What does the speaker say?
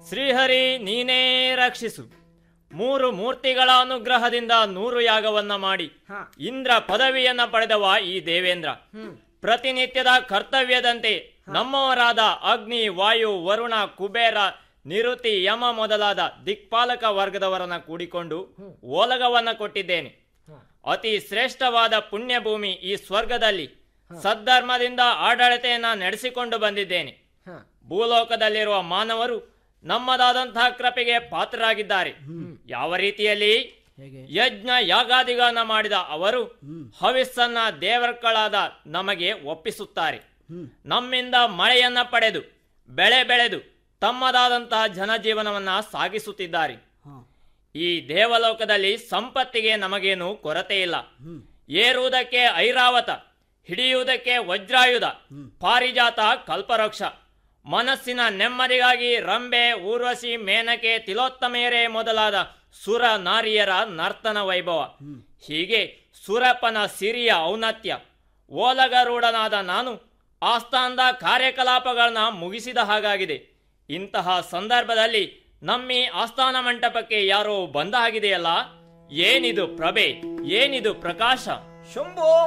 ಶ್ರೀಹರಿ ನೀನೇ ರಕ್ಷಿಸು ಮೂರು ಮೂರ್ತಿಗಳ ಅನುಗ್ರಹದಿಂದ ನೂರು ಯಾಗವನ್ನ ಮಾಡಿ ಹಾ. ಇಂದ್ರ ಪದವಿಯನ್ನ ಪಡೆದವ ಈ ದೇವೇಂದ್ರ ಪ್ರತಿನಿತ್ಯದ ಕರ್ತವ್ಯದಂತೆ ನಮ್ಮವರಾದ ಅಗ್ನಿ ವಾಯು ವರುಣ ಕುಬೇರ ನಿರುತಿ ಯಮ ಮೊದಲಾದ ದಿಕ್ಪಾಲಕ ವರ್ಗದವರನ್ನ ಕೂಡಿಕೊಂಡು ಓಲಗವನ್ನ ಕೊಟ್ಟಿದ್ದೇನೆ ಅತಿ ಶ್ರೇಷ್ಠವಾದ ಪುಣ್ಯಭೂಮಿ ಈ ಸ್ವರ್ಗದಲ್ಲಿ ಸದ್ಧರ್ಮದಿಂದ ಆಡಳಿತೆಯನ್ನ ನಡೆಸಿಕೊಂಡು ಬಂದಿದ್ದೇನೆ ಹ. ಭೂಲೋಕದಲ್ಲಿರುವ ಮಾನವರು ನಮ್ಮದಾದಂತಹ ಕೃಪೆಗೆ ಪಾತ್ರರಾಗಿದ್ದಾರೆ ಯಾವ ರೀತಿಯಲ್ಲಿ ಹೇಗೆ ಯಜ್ಞ ಯಾಗಾದಿಗಳನ್ನ ಮಾಡಿದ ಅವರು ಹವಿಸ್ಸನ್ನ ದೇವರುಗಳಾದ ನಮಗೆ ಒಪ್ಪಿಸುತ್ತಾರೆ ನಮ್ಮಿಂದ ಮಳೆಯನ್ನ ಪಡೆದು ಬೆಳೆ ಬೆಳೆದು ತಮ್ಮದಾದಂತಹ ಜನಜೀವನವನ್ನ ಸಾಗಿಸುತ್ತಿದ್ದಾರೆ ಹಾ. ಈ ದೇವಲೋಕದಲ್ಲಿ ಸಂಪತ್ತಿಗೆ ನಮಗೇನು ಕೊರತೆ ಇಲ್ಲ ಏರುವುದಕ್ಕೆ ಐರಾವತ ಹಿಡಿಯುವುದಕ್ಕೆ ವಜ್ರಾಯುಧ ಪಾರಿಜಾತ ಕಲ್ಪವೃಕ್ಷ ಮನಸ್ಸಿನ ನೆಮ್ಮದಿಗಾಗಿ ರಂಬೆ ಊರ್ವಶಿ ಮೇನಕೆ ತಿಲೋತ್ತಮೆಯರೇ ಮೊದಲಾದ ಸುರ ನಾರಿಯರ ನರ್ತನ ವೈಭವ ಹೀಗೆ ಸುರಪ್ಪನ ಸಿರಿಯ ಔನ್ನತ್ಯ ಓಲಗರೂಢನಾದ ನಾನು ಆಸ್ಥಾನದ ಕಾರ್ಯಕಲಾಪಗಳನ್ನ ಮುಗಿಸಿದ ಹಾಗಾಗಿದೆ ಇಂತಹ ಸಂದರ್ಭದಲ್ಲಿ ನಮ್ಮಿ ಆಸ್ಥಾನ ಮಂಟಪಕ್ಕೆ ಯಾರೋ ಬಂದ ಹಾಗಿದೆಯಲ್ಲ ಏನಿದು ಪ್ರಭೆ ಏನಿದು ಪ್ರಕಾಶ ಶಂಭೋ